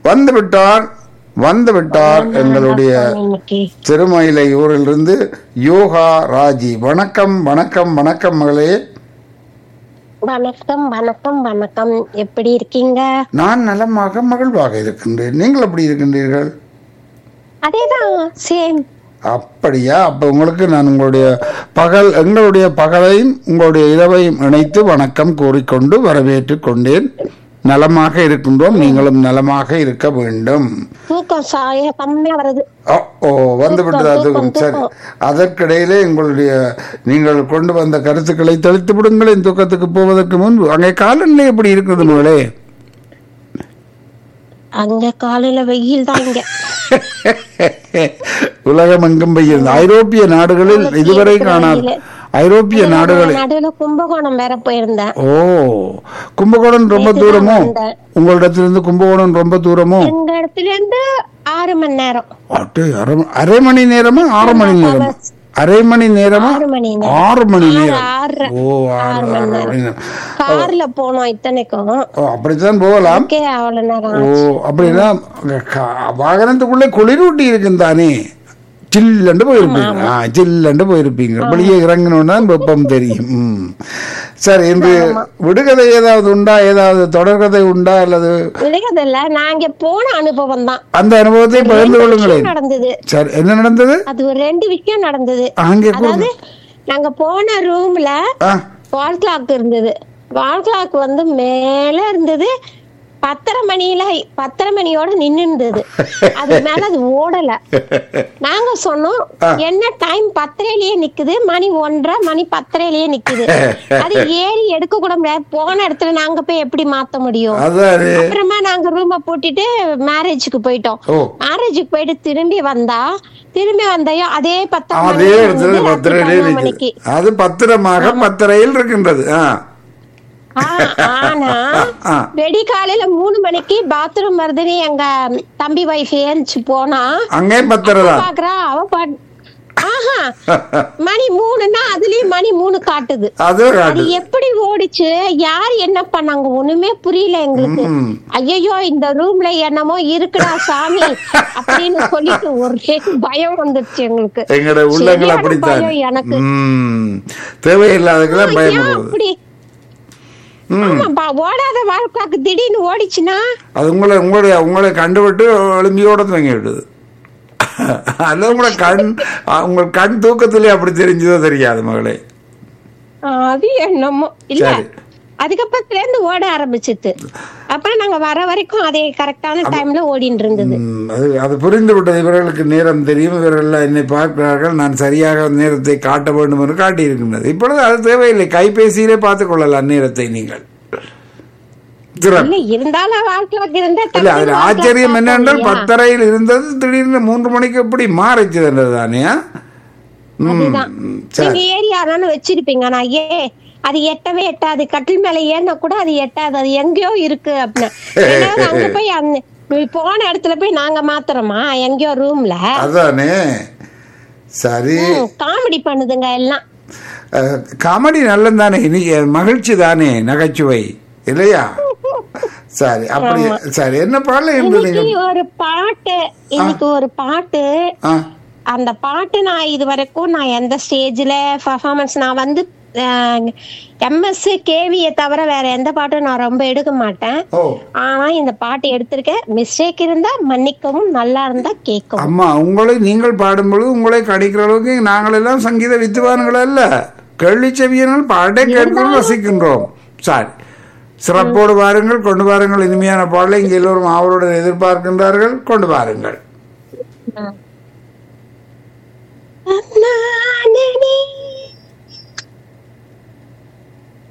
வந்து விட்டார் வந்து விட்டார் எங்களுடைய இன்னைக்கு திருமயிலை ஊரிலிருந்து யோகா ராஜி வணக்கம் வணக்கம் வணக்கம் மகளே வணக்கம் வணக்கம் வணக்கம் எப்படி இருக்கீங்க நான் நலமாக மகிழ்வாக இருக்கின்றேன் நீங்கள் எப்படி இருக்கின்றீர்கள் அதேதான் சேம் அப்படியா அப்ப உங்களுக்கு நான் உங்களுடைய பகல் எங்களுடைய பகலையும் உங்களுடைய இரவையும் இணைத்து வணக்கம் கூறிக்கொண்டு வரவேற்றுக் கொண்டேன் நலமாக இருக்கின்றோம் நீங்களும் நலமாக இருக்க வேண்டும் தூக்கம் சாய கம்மியா வருது ஓ, ஓ வந்து விட்டது அது தூக்கம், சரி தூக்கம். அதற்கிடையிலே உங்களுடைய நீங்கள் கொண்டு வந்த கருத்துக்களை தெளித்து விடுங்களேன் தூக்கத்துக்கு போவதற்கு முன்பு அங்கே காலநிலை எப்படி இருக்குது மகளே அங்க காலையில வெயில் தான் இங்க உலகம் எங்கும் பெய்கிறது ஐரோப்பிய நாடுகளில் இதுவரை காணாது ஐரோப்பிய நாடுகளில் நடுவுல கும்பகோணம் வேற போயிருந்தேன் ஓ கும்பகோணம் ரொம்ப தூரமோ வந்தேன். உங்களிடத்திலிருந்து கும்பகோணம் ரொம்ப தூரமோ எங்க இடத்துல இருந்து ஆறு மணி நேரம் அட்டே, அரை அரை மணி நேரமா ஆறு மணி நேரமா அரை மணி நேரமா ஆறு மணி நேரம் ஆறு மணி நேரம் ஆறு ஓ ஆறு ஆறு மணி நேரம் கார்ல போனோம் இத்தனைக்கும் ஓ அப்படித்தான் போகலாம் ஓகே அவ்வளவு நேரம் ஓ அப்படின்னா அங்க கா- வாகனத்துக்குள்ளே குளிரூட்டி இருக்கும் தானே சில்லண்டு போயிருப்பீங்க ஆ சில்லண்டு போயிருப்பீங்க வெளியே இறங்கினோன்னா வெப்பம் தெரியும் ம். சரி இன்று விடுகதை ஏதாவது உண்டா ஏதாவது தொடர்கதை உண்டா அல்லது இல்ல நான் இங்க போன அனுபவம் தான் அந்த அனுபவத்தை பகிர்ந்து கொள்ளுங்களேன் நடந்தது சரி என்ன நடந்தது அது ஒரு ரெண்டு விஷயம் நடந்தது அங்கே அதாவது நாங்க போன ரூம்ல ஆ வால் கிளாக் இருந்தது வால் கிளாக் வந்து மேல இருந்தது பத்தரை மணியில பத்தரை மணியோட நின்னு இருந்தது அது மேல அது ஓடல நாங்க சொன்னோம் என்ன டைம் பத்தரையிலயே நிக்குது மணி ஒன்றரை மணி பத்தரையிலயே நிக்குது அது ஏறி எடுக்க கூட முடியாது போன இடத்துல நாங்க போய் எப்படி மாத்த முடியும் அதான் அப்புறமா நாங்க ரூம பூட்டிட்டு மேரேஜுக்கு போயிட்டோம் ஓ மேரேஜுக்கு போயிட்டு திரும்பி வந்தா திரும்பி வந்தையோ அதே பத்து அதே இடத்துல பத்திரையிலே மணிக்கு நிற்குது அது பத்திரமாக பத்திரையில் இருக்கின்றது ஆ ஆ, ஆனா ஆ. வெடி காலையில மூணு மணிக்கு பாத்ரூம் வருதுன்னு எங்க தம்பி வைஃப் ஏறிச்சு போனா அங்கே பத்திரை தான் பாக்குறா அவ பாட் ஆஹா மணி மூணுன்னா அதுலயும் மணி மூணு காட்டுது அது அது காட்டு எப்படி ஓடிச்சு யார் என்ன பண்ணாங்க ஒண்ணுமே புரியல எங்களுக்கு ம். ஐயோ இந்த ரூம்ல என்னமோ இருக்குடா சாமி அப்படின்னு சொல்லிட்டு ஒரே பயம் வந்துருச்சு எங்களுக்கு எங்களோட உள்ளங்கள் சரியான அப்படித்தான் பயம் எனக்கு ம் தேவையில்லாததுக்கெல்லாம் ஏன் பயப்படுவது அப்படி ஆமாப்பா ஓடாத வாழ்க்காக்கு திடீர்னு ஓடிச்சுன்னா அது உங்களை உங்களுடைய உங்களை கண்டுவிட்டு எலும்பியோட தூங்கி விடுது அல்ல உங்களை கண் அ, உங்கள் கண் தூக்கத்திலே அப்படி தெரிஞ்சதோ தெரியாது மகளே அது என்னமோ இல்ல சரி. அதுக்கப்புறத்துல இருந்து ஓட ஆரம்பிச்சிட்டு அப்புறம் நாங்க வர வரைக்கும் அதே கரெக்டான டைம்ல ஓடிட்டு இருந்தது ம், அது அது புரிந்து விட்டது இவர்களுக்கு நேரம் தெரியும் இவர்கள் என்னை பார்க்கிறார்கள் நான் சரியாக நேரத்தை காட்ட வேண்டும் என்று காட்டியிருக்கின்றது இப்பொழுது அது தேவையில்லை கைபேசியிலே பார்த்துக் கொள்ளலாம் நேரத்தை நீங்கள் சிறப்பு இல்ல இருந்தாலும் வாழ்க்கைக்கு இருந்தா இல்ல அதுல டக்குனு ஆச்சரியம் வாழ்க்கை என்னென்றால் பார்த்தோம் பத்தரையில் இருந்தது திடீர்னு மூன்று மணிக்கு எப்படி மாறிச்சு தானே ம், அதுதான். சரி நீங்க ஏரியா தானே வச்சிருப்பீங்க நான் ஏ அது எட்டவே எட்டாது கட்டில் மேல ஏறினா கூட அது எட்டாது அது எங்கேயோ இருக்கு அப்படின்னு ரெண்டாவது அங்க போய் அந்த நீ போன இடத்துல போய் நாங்க மாத்துறோமா எங்கேயோ ரூம்ல அதானே சரி காமெடி பண்ணுதுங்க எல்லாம் அஹ், காமெடி நல்லது தானே இனி மகிழ்ச்சி தானே நகைச்சுவை இல்லையா சரி அப்படி சரி என்ன பாடல இருந்தது இன்னைக்கு நீங்க ஒரு பாட்டு இன்னைக்கு ஒரு பாட்டு ஆ, அந்த பாட்டு நான் இது வரைக்கும் நான் எந்த ஸ்டேஜ்ல பர்ஃபார்மன்ஸ் நான் வந்து எம்எஸ் கேவியை தவிர வேற எந்த பாட்டும் நான் ரொம்ப எடுக்க மாட்டேன் ஓ ஆனா இந்த பாட்டு எடுத்திருக்கேன் மிஸ்டேக் இருந்தா மன்னிக்கவும் நல்லா இருந்தா கேட்கவும் அம்மா உங்களை நீங்கள் பாடும்பொழுது உங்களை கடிக்கிற அளவுக்கு நாங்கள் எல்லாம் சங்கீத வித்துவான்கள் அல்ல கேள்வி செவியனால் பாடே கேட்கிறோம் ரசிக்கின்றோம் சரி சிறப்போடு வாருங்கள் கொண்டு வாருங்கள் இனிமையான பாடலை இங்கே எல்லோரும் அவருடன் எதிர்பார்க்கின்றார்கள் கொண்டு வாருங்கள் ம்.